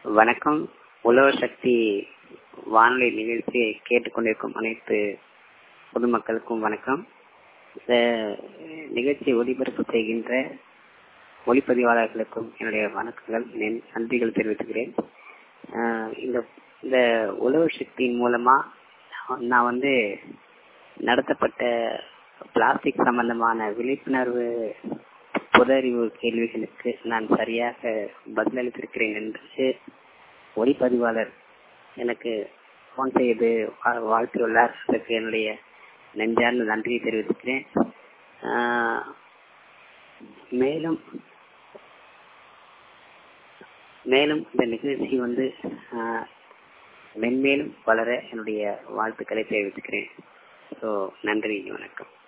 வணக்கம் உழவர் சக்தி வானொலி நிகழ்ச்சியை கேட்டுக்கொண்டிருக்கும் அனைத்து பொதுமக்களுக்கும் வணக்கம் இந்த நிகழ்ச்சி ஒளிபரப்பு செய்கின்ற ஒளிப்பதிவாளர்களுக்கும் என்னுடைய வணக்கங்கள் நன்- நன்றிகள் தெரிவித்துக்கிறேன் ஆஹ் இந்த இந்த உழவர் சக்தியின் மூலமா நான் வந்து நடத்தப்பட்ட பிளாஸ்டிக் சம்பந்தமான விழிப்புணர்வு பொது அறிவு கேள்விகளுக்கு நான் சரியாக பதிலளித்திருக்கிறேன் என்று ஒளிப்பதிவாளர் எனக்கு போன் செய்து வா- வாழ்த்தியுள்ளார் அதற்கு என்னுடைய நெஞ்சார்ந்த நன்றியை தெரிவித்துக்கிறேன் ஆஹ் மேலும் மேலும் இந்த நிகழ்ச்சி வந்து ஆஹ் மென்மேலும் வளர என்னுடைய வாழ்த்துக்களை தெரிவித்துக்கிறேன் ஸோ நன்றி வணக்கம்